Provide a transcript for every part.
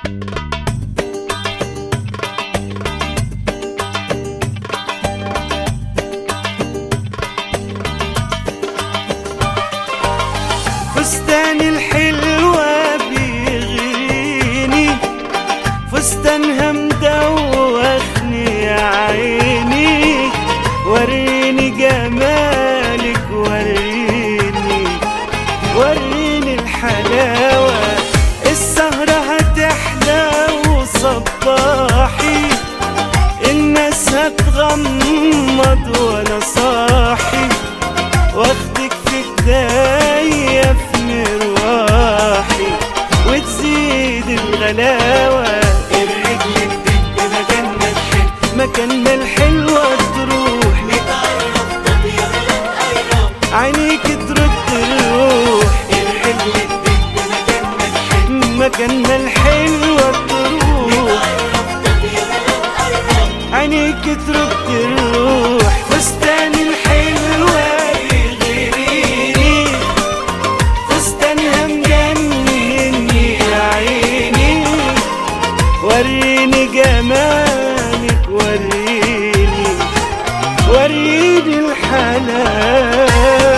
فستاني الحلوة بيغريني فستانها مدوخني يا عيني وريني جمالك وريني وريني الحلاوة السهرة هتحلى وصباحي الناس هتغمض وانا صاحي واخدك في ايديا في مروحي وتزيد الغلاوة الرجل تدق مكاننا تحب مكان ما الحلوة تروح نتعرف طب يغلى القرب عينيك ترد الروح الرجل تدق مكاننا تحب مكان ما الحلوة تروح نتعرف طب يغلى القرب عينيك ترد الروح فستاني الحلوة يغريني فستانها مجنني يا عيني وريني جمالك وريني وريني الحلاوة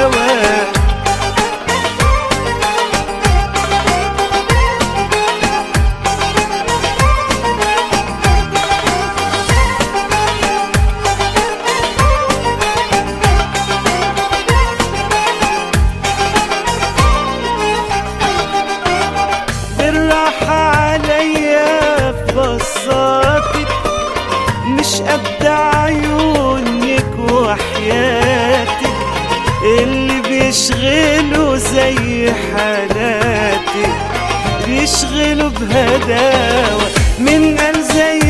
بالراحة عليا في بصاتك مش أبدع عيونك وحياتك اللي بيشغلوا زي حالاتك بيشغلوا بهداوة من قال زي